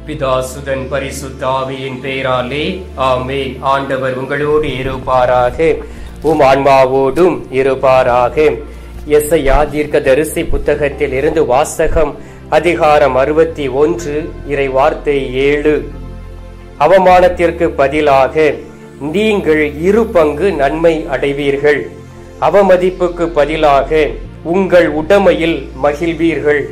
பிதாசுதன் பரிசுத்தாவியின் பெயராலே ஆமென் ஆண்டவர் உங்களோடு இருப்பாராக உம் ஆன்மாவோடும் இருப்பாராக எஸ்ஐயா தீர்க்க தரிசி புத்தகத்தில் இருந்து வாசகம் அதிகாரம் அறுபத்தி ஒன்று இறை வார்த்தை ஏழு அவமானத்திற்கு பதிலாக நீங்கள் இரு பங்கு நன்மை அடைவீர்கள் அவமதிப்புக்கு பதிலாக உங்கள் உடமையில் மகிழ்வீர்கள்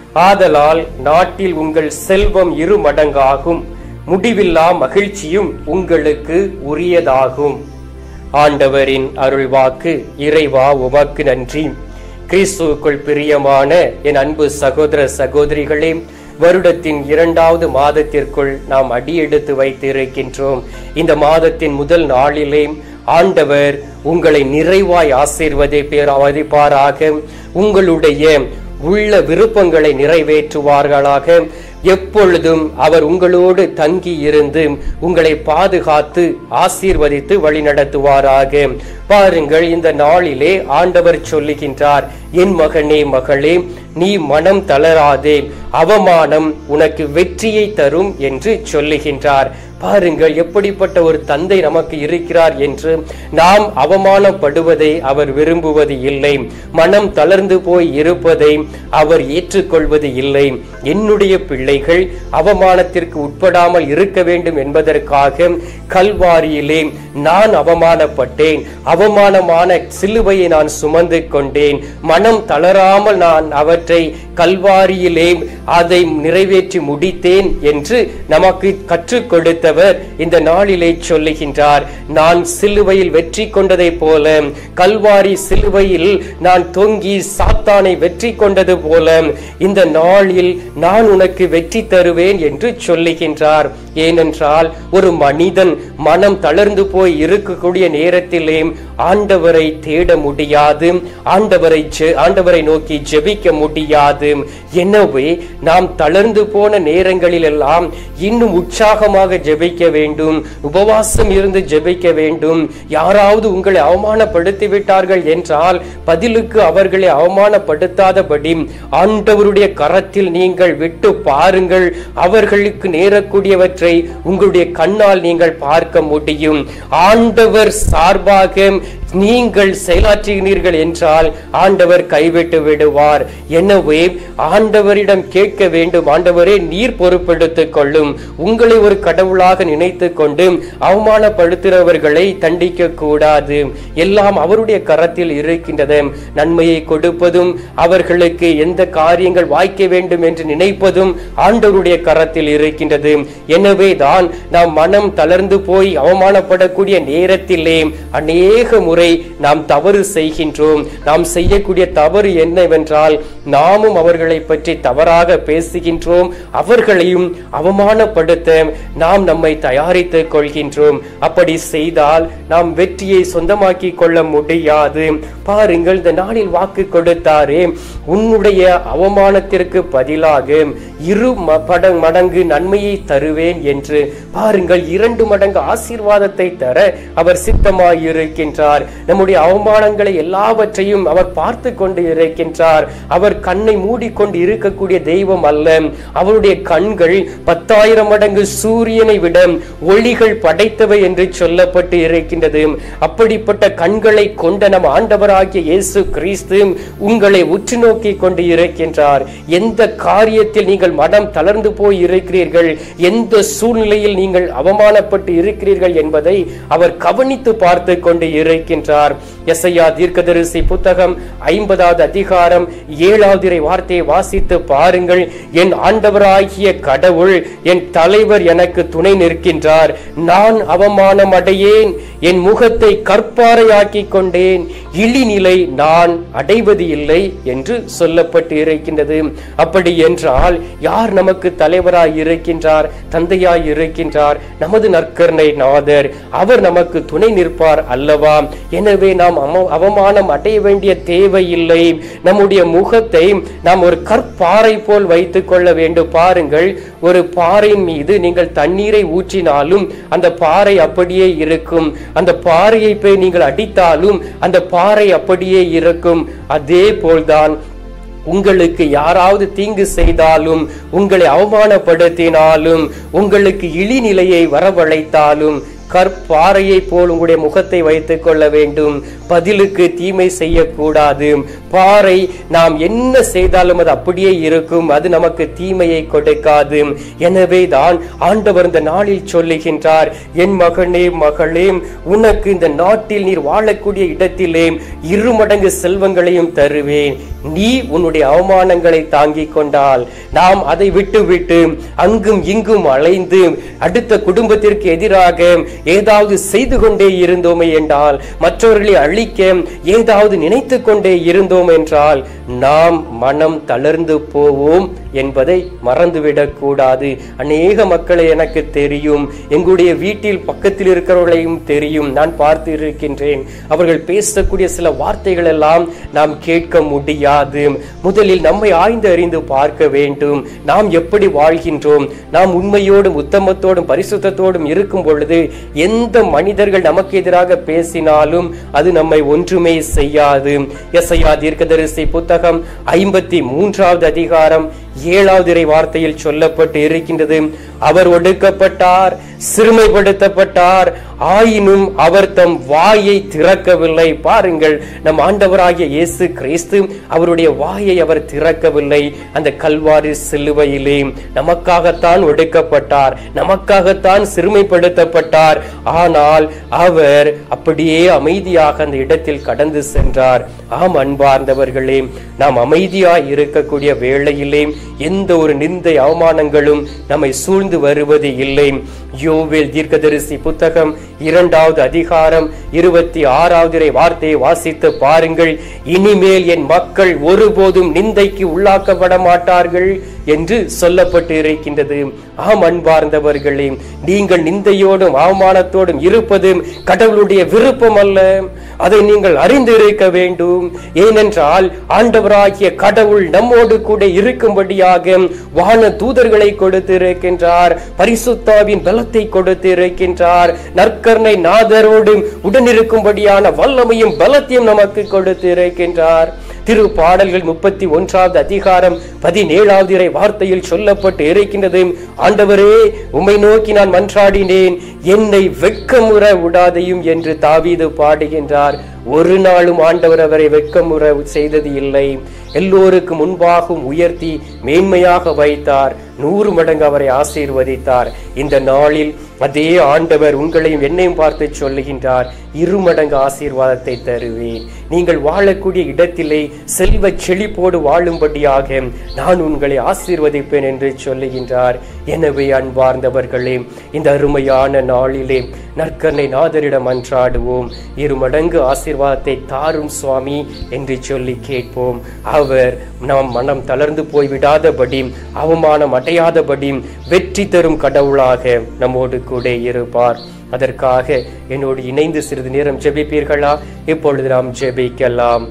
ஆதலால் நாட்டில் உங்கள் செல்வம் இரு மடங்காகும் முடிவில்லா மகிழ்ச்சியும் உங்களுக்கு உரியதாகும் ஆண்டவரின் அருள்வாக்கு இறைவா உமக்கு நன்றி கிறிஸ்துவுக்குள் பிரியமான என் அன்பு சகோதர சகோதரிகளே வருடத்தின் இரண்டாவது மாதத்திற்குள் நாம் அடியெடுத்து வைத்திருக்கின்றோம் இந்த மாதத்தின் முதல் நாளிலே ஆண்டவர் உங்களை நிறைவாய் ஆசீர்வதை பேராவதிப்பாராக உங்களுடைய உள்ள விருப்பங்களை நிறைவேற்றுவார்களாக எப்பொழுதும் அவர் உங்களோடு தங்கி இருந்து உங்களை பாதுகாத்து ஆசீர்வதித்து வழிநடத்துவாராக பாருங்கள் இந்த நாளிலே ஆண்டவர் சொல்லுகின்றார் என் மகனே மகளே நீ மனம் தளராதே அவமானம் உனக்கு வெற்றியை தரும் என்று சொல்லுகின்றார் பாருங்கள் எப்படிப்பட்ட ஒரு தந்தை நமக்கு இருக்கிறார் என்று நாம் அவமானப்படுவதை அவர் விரும்புவது இல்லை மனம் தளர்ந்து போய் இருப்பதை அவர் ஏற்றுக்கொள்வது இல்லை என்னுடைய பிள்ளைகள் அவமானத்திற்கு உட்படாமல் இருக்க வேண்டும் என்பதற்காக கல்வாரியிலே நான் அவமானப்பட்டேன் அவமானமான சிலுவையை நான் சுமந்து கொண்டேன் மனம் தளராமல் நான் அவற்றை கல்வாரியிலே அதை நிறைவேற்றி முடித்தேன் என்று நமக்கு கற்றுக் கொடுத்தவர் இந்த நாளிலே சொல்லுகின்றார் நான் சிலுவையில் வெற்றி கொண்டதை போல கல்வாரி சிலுவையில் நான் தொங்கி சாத்தானை வெற்றி கொண்டது போல இந்த நாளில் நான் உனக்கு வெற்றி தருவேன் என்று சொல்லுகின்றார் ஏனென்றால் ஒரு மனிதன் மனம் தளர்ந்து போய் இருக்கக்கூடிய நேரத்திலே ஆண்டவரை தேட முடியாது ஆண்டவரை ஆண்டவரை நோக்கி ஜெபிக்க முடியாது எனவே நாம் தளர்ந்து போன நேரங்களில் எல்லாம் இன்னும் உற்சாகமாக ஜெபிக்க வேண்டும் உபவாசம் இருந்து ஜெபிக்க வேண்டும் யாராவது உங்களை அவமானப்படுத்தி விட்டார்கள் என்றால் பதிலுக்கு அவர்களை அவமானப்படுத்தாதபடி ஆண்டவருடைய கரத்தில் நீங்கள் விட்டு பாருங்கள் அவர்களுக்கு நேரக்கூடியவற்றை உங்களுடைய கண்ணால் நீங்கள் பார்க்க முடியும் ஆண்டவர் சார்பாக நீங்கள் செயலாற்றுகிறீர்கள் என்றால் ஆண்டவர் கைவிட்டு விடுவார் எனவே ஆண்டவரிடம் கேட்க வேண்டும் ஆண்டவரே நீர் பொறுப்பெடுத்துக் கொள்ளும் உங்களை ஒரு கடவுளாக நினைத்து கொண்டு அவமானப்படுத்துகிறவர்களை தண்டிக்க கூடாது எல்லாம் அவருடைய கரத்தில் இருக்கின்றது நன்மையை கொடுப்பதும் அவர்களுக்கு எந்த காரியங்கள் வாய்க்க வேண்டும் என்று நினைப்பதும் ஆண்டவருடைய கரத்தில் இருக்கின்றது எனவே தான் நாம் மனம் தளர்ந்து போய் அவமானப்படக்கூடிய நேரத்திலே அநேக முறை நாம் தவறு செய்கின்றோம் நாம் செய்யக்கூடிய தவறு என்னவென்றால் நாமும் அவர்களை பற்றி தவறாக பேசுகின்றோம் அவர்களையும் அவமானப்படுத்த நாம் நம்மை தயாரித்துக் கொள்கின்றோம் அப்படி செய்தால் நாம் வெற்றியை சொந்தமாக்கி கொள்ள முடியாது பாருங்கள் இந்த நாளில் வாக்கு கொடுத்தாரே உன்னுடைய அவமானத்திற்கு பதிலாக இரு மடங்கு நன்மையை தருவேன் என்று பாருங்கள் இரண்டு மடங்கு ஆசீர்வாதத்தை தர அவர் சித்தமாயிருக்கின்றார் நம்முடைய அவமானங்களை எல்லாவற்றையும் அவர் பார்த்து கொண்டு இருக்கின்றார் அவர் கண்ணை மூடிக்கொண்டு இருக்கக்கூடிய தெய்வம் அல்ல அவருடைய கண்கள் பத்தாயிரம் மடங்கு சூரியனை விட ஒளிகள் படைத்தவை என்று சொல்லப்பட்டு இருக்கின்றது அப்படிப்பட்ட கண்களை கொண்ட நம் ஆண்டவராகிய இயேசு கிறிஸ்து உங்களை உற்று நோக்கி கொண்டு இருக்கின்றார் எந்த காரியத்தில் நீங்கள் மனம் தளர்ந்து போய் இருக்கிறீர்கள் எந்த சூழ்நிலையில் நீங்கள் அவமானப்பட்டு இருக்கிறீர்கள் என்பதை அவர் கவனித்து பார்த்து கொண்டு இருக்கின்றார் எஸ்ஐயா தீர்க்கதரிசி புத்தகம் ஐம்பதாவது அதிகாரம் ஏழாவது வார்த்தையை வாசித்து பாருங்கள் என் ஆண்டவராகிய கடவுள் என் தலைவர் எனக்கு துணை நிற்கின்றார் நான் அவமானம் அடையேன் என் முகத்தை கற்பாறையாக்கி கொண்டேன் இழிநிலை நான் அடைவது இல்லை என்று சொல்லப்பட்டு இருக்கின்றது அப்படி என்றால் யார் நமக்கு தலைவராய் இருக்கின்றார் தந்தையாய் இருக்கின்றார் நமது நற்கருணை நாதர் அவர் நமக்கு துணை நிற்பார் அல்லவா எனவே நாம் அவமானம் அடைய வேண்டிய தேவையில்லை நம்முடைய முகத்தை நாம் ஒரு கற்பாறை போல் வைத்துக் கொள்ள வேண்டும் பாருங்கள் ஒரு பாறையின் மீது நீங்கள் தண்ணீரை ஊற்றினாலும் அந்த பாறை அப்படியே இருக்கும் அந்த பாறையை போய் நீங்கள் அடித்தாலும் அந்த பாறை அப்படியே இருக்கும் அதே போல்தான் உங்களுக்கு யாராவது தீங்கு செய்தாலும் உங்களை அவமானப்படுத்தினாலும் உங்களுக்கு இழிநிலையை வரவழைத்தாலும் கற்பாறையை போல் உங்களுடைய முகத்தை வைத்துக் கொள்ள வேண்டும் பதிலுக்கு தீமை செய்யக்கூடாது பாறை நாம் என்ன செய்தாலும் அது அப்படியே இருக்கும் அது நமக்கு தீமையை கொடுக்காது எனவே தான் ஆண்டவர் இந்த நாளில் சொல்லுகின்றார் என் மகனே மகளே உனக்கு இந்த நாட்டில் நீர் வாழக்கூடிய இடத்திலே இரு மடங்கு செல்வங்களையும் தருவேன் நீ உன்னுடைய அவமானங்களை தாங்கிக் கொண்டால் நாம் அதை விட்டுவிட்டு அங்கும் இங்கும் அலைந்து அடுத்த குடும்பத்திற்கு எதிராக ஏதாவது செய்து கொண்டே இருந்தோமே என்றால் மற்றவர்களை அழிக்க ஏதாவது நினைத்து கொண்டே இருந்தோம் என்றால் நாம் மனம் தளர்ந்து போவோம் என்பதை மறந்துவிடக் கூடாது அநேக மக்களை எனக்கு தெரியும் எங்களுடைய வீட்டில் பக்கத்தில் இருக்கிறவர்களையும் தெரியும் நான் பார்த்து இருக்கின்றேன் அவர்கள் பேசக்கூடிய சில வார்த்தைகள் எல்லாம் நாம் கேட்க முடியாது முதலில் நம்மை ஆய்ந்து அறிந்து பார்க்க வேண்டும் நாம் எப்படி வாழ்கின்றோம் நாம் உண்மையோடும் உத்தமத்தோடும் பரிசுத்தத்தோடும் இருக்கும் பொழுது எந்த மனிதர்கள் நமக்கு எதிராக பேசினாலும் அது நம்மை ஒன்றுமே செய்யாது எஸ்ஐயா தீர்க்கதரிசி புத்தகம் ஐம்பத்தி மூன்றாவது அதிகாரம் ஏழாவது இறை வார்த்தையில் சொல்லப்பட்டு இருக்கின்றது அவர் ஒடுக்கப்பட்டார் சிறுமைப்படுத்தப்பட்டார் ஆயினும் அவர் தம் வாயை திறக்கவில்லை பாருங்கள் நம் ஆண்டவராகிய இயேசு கிறிஸ்து அவருடைய வாயை அவர் திறக்கவில்லை அந்த கல்வாரி சிலுவையிலே நமக்காகத்தான் ஒடுக்கப்பட்டார் நமக்காகத்தான் சிறுமைப்படுத்தப்பட்டார் ஆனால் அவர் அப்படியே அமைதியாக அந்த இடத்தில் கடந்து சென்றார் ஆம் அன்பார்ந்தவர்களே நாம் அமைதியாய் இருக்கக்கூடிய வேளையிலே எந்த ஒரு நிந்தை அவமானங்களும் நம்மை சூழ்ந்து வருவது இல்லை யோவேல் தீர்க்கதரிசி புத்தகம் இரண்டாவது அதிகாரம் இருபத்தி ஆறாவது இறை வார்த்தையை வாசித்து பாருங்கள் இனிமேல் என் மக்கள் ஒருபோதும் நிந்தைக்கு உள்ளாக்கப்பட மாட்டார்கள் என்று சொல்லப்பட்டு இருக்கின்றது ஆம் அன்பார்ந்தவர்களே நீங்கள் நிந்தையோடும் அவமானத்தோடும் இருப்பது கடவுளுடைய விருப்பம் அல்ல அதை நீங்கள் அறிந்து இருக்க வேண்டும் ஏனென்றால் ஆண்டவராகிய கடவுள் நம்மோடு கூட இருக்கும்படியாக வான தூதர்களை கொடுத்து இருக்கின்றார் பரிசுத்தாவின் பலத்தை கொடுத்து இருக்கின்றார் நற்கர்ணை நாதரோடு உடனிருக்கும்படியான வல்லமையும் பலத்தையும் நமக்கு கொடுத்து இருக்கின்றார் திரு பாடல்கள் முப்பத்தி ஒன்றாவது அதிகாரம் பதினேழாவது இறை வார்த்தையில் சொல்லப்பட்டு இருக்கின்றது ஆண்டவரே உம்மை நோக்கி நான் மன்றாடினேன் என்னை வெட்கமுற விடாதையும் என்று தாவீது பாடுகின்றார் ஒரு நாளும் ஆண்டவர் அவரை வெட்கமுற செய்தது இல்லை எல்லோருக்கும் முன்பாகவும் உயர்த்தி மேன்மையாக வைத்தார் நூறு மடங்கு அவரை ஆசீர்வதித்தார் இந்த நாளில் அதே ஆண்டவர் உங்களையும் என்னையும் பார்த்து சொல்லுகின்றார் இரு மடங்கு ஆசீர்வாதத்தை தருவேன் நீங்கள் வாழக்கூடிய இடத்திலே செல்வ செழிப்போடு வாழும்படியாக நான் உங்களை ஆசீர்வதிப்பேன் என்று சொல்லுகின்றார் எனவே அன்பார்ந்தவர்களே இந்த அருமையான நாளிலே நற்கனை நாதரிடம் அன்றாடுவோம் இரு மடங்கு ஆசீர்வாதத்தை தாரும் சுவாமி என்று சொல்லி கேட்போம் அவர் நாம் மனம் தளர்ந்து போய் விடாதபடி அவமானம் அடையாதபடி வெற்றி தரும் கடவுளாக நம்மோடு கூட இருப்பார் அதற்காக என்னோடு இணைந்து சிறிது நேரம் ஜெபிப்பீர்களா இப்பொழுது நாம் ஜெபிக்கலாம்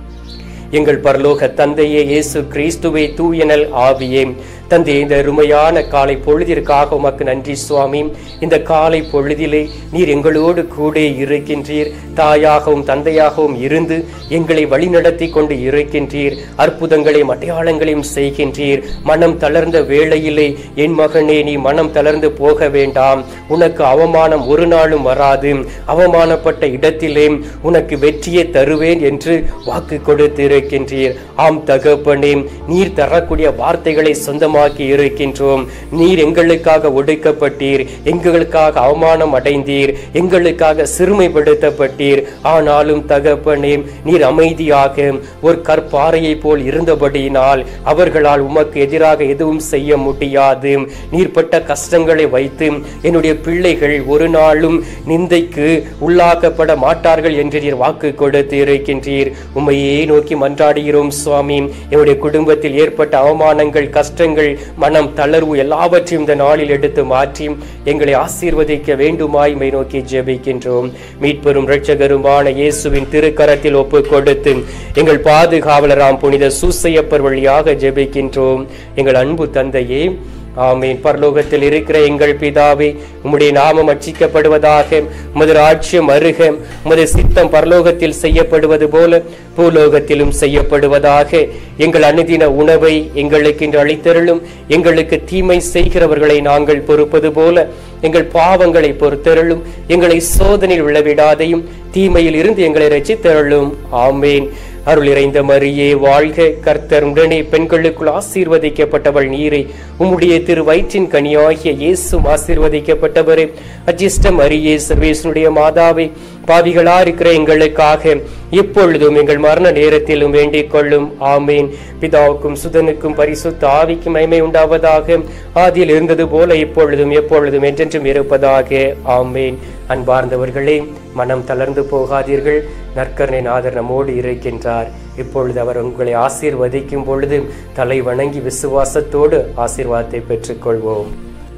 எங்கள் பரலோக தந்தையே இயேசு கிறிஸ்துவே தூயனல் ஆவியே தந்தை இந்த அருமையான காலை பொழுதிற்காக உமக்கு நன்றி சுவாமி இந்த காலை பொழுதிலே நீர் எங்களோடு கூட இருக்கின்றீர் தாயாகவும் தந்தையாகவும் இருந்து எங்களை வழிநடத்தி கொண்டு இருக்கின்றீர் அற்புதங்களையும் அடையாளங்களையும் செய்கின்றீர் மனம் தளர்ந்த வேளையிலே என் மகனே நீ மனம் தளர்ந்து போக வேண்டாம் உனக்கு அவமானம் ஒரு நாளும் வராது அவமானப்பட்ட இடத்திலே உனக்கு வெற்றியை தருவேன் என்று வாக்கு கொடுத்து இருக்கின்றீர் ஆம் தகப்பனே நீர் தரக்கூடிய வார்த்தைகளை சொந்தமாக்கி இருக்கின்றோம் நீர் எங்களுக்காக ஒடுக்கப்பட்டீர் எங்களுக்காக அவமானம் அடைந்தீர் எங்களுக்காக சிறுமைப்படுத்தப்பட்டீர் ஆனாலும் தகப்பனே நீர் அமைதியாக ஒரு கற்பாறையை போல் இருந்தபடியினால் அவர்களால் உமக்கு எதிராக எதுவும் செய்ய முடியாது நீர் பட்ட கஷ்டங்களை வைத்து என்னுடைய பிள்ளைகள் ஒரு நாளும் நிந்தைக்கு உள்ளாக்கப்பட மாட்டார்கள் என்று நீர் வாக்கு கொடுத்து இருக்கின்றீர் உம்மையே நோக்கி மன்றாடுகிறோம் சுவாமி என்னுடைய குடும்பத்தில் ஏற்பட்ட அவமானங்கள் கஷ்டங்கள் மனம் தளர்வு எல்லாவற்றையும் இந்த நாளில் எடுத்து மாற்றி எங்களை ஆசீர்வதிக்க வேண்டுமாய் மை நோக்கி ஜெபிக்கின்றோம் மீட்பெரும் இரட்சகருமான இயேசுவின் திருக்கரத்தில் ஒப்பு கொடுத்து எங்கள் பாதுகாவலராம் புனித சூசையப்பர் வழியாக ஜெபிக்கின்றோம் எங்கள் அன்பு தந்தையே ஆமீன் பரலோகத்தில் இருக்கிற எங்கள் பிதாவே உம்முடைய நாமம் அச்சிக்கப்படுவதாக உமது ராட்சியம் அருக உமது சித்தம் பரலோகத்தில் செய்யப்படுவது போல பூலோகத்திலும் செய்யப்படுவதாக எங்கள் அனுதின உணவை எங்களுக்கு இன்று அளித்தருளும் எங்களுக்கு தீமை செய்கிறவர்களை நாங்கள் பொறுப்பது போல எங்கள் பாவங்களை பொறுத்தருளும் எங்களை சோதனையில் விழவிடாதையும் தீமையில் இருந்து எங்களை ரசித்தருளும் ஆமேன் அருள் இறைந்த மரியே வாழ்க கர்த்தர் உடனே பெண்களுக்குள் ஆசீர்வதிக்கப்பட்டவள் நீரை உம்முடைய திரு வயிற்றின் கனியாகிய இயேசும் ஆசீர்வதிக்கப்பட்டவரே அஜிஷ்ட மரியே சர்வேசனுடைய மாதாவே பாவிகளா இருக்கிற எங்களுக்காக இப்பொழுதும் எங்கள் மரண நேரத்திலும் வேண்டிக் கொள்ளும் ஆமேன் பிதாவுக்கும் சுதனுக்கும் பரிசுத்த ஆவிக்கும் மகிமை உண்டாவதாக ஆதியில் இருந்தது போல இப்பொழுதும் எப்பொழுதும் என்றென்றும் இருப்பதாக ஆமேன் அன்பார்ந்தவர்களே மனம் தளர்ந்து போகாதீர்கள் நற்கரணை நாதர் நம்மோடு இருக்கின்றார் இப்பொழுது அவர் உங்களை ஆசீர்வதிக்கும் பொழுது தலை வணங்கி விசுவாசத்தோடு ஆசீர்வாதத்தை பெற்றுக்கொள்வோம்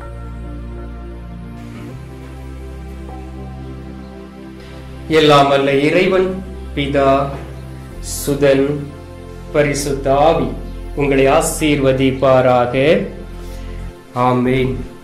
எல்லாம் அல்ல இறைவன் பிதா சுதன் பரிசுத்த ஆவி உங்களை ஆசீர்வதிப்பாராக ஆமேன்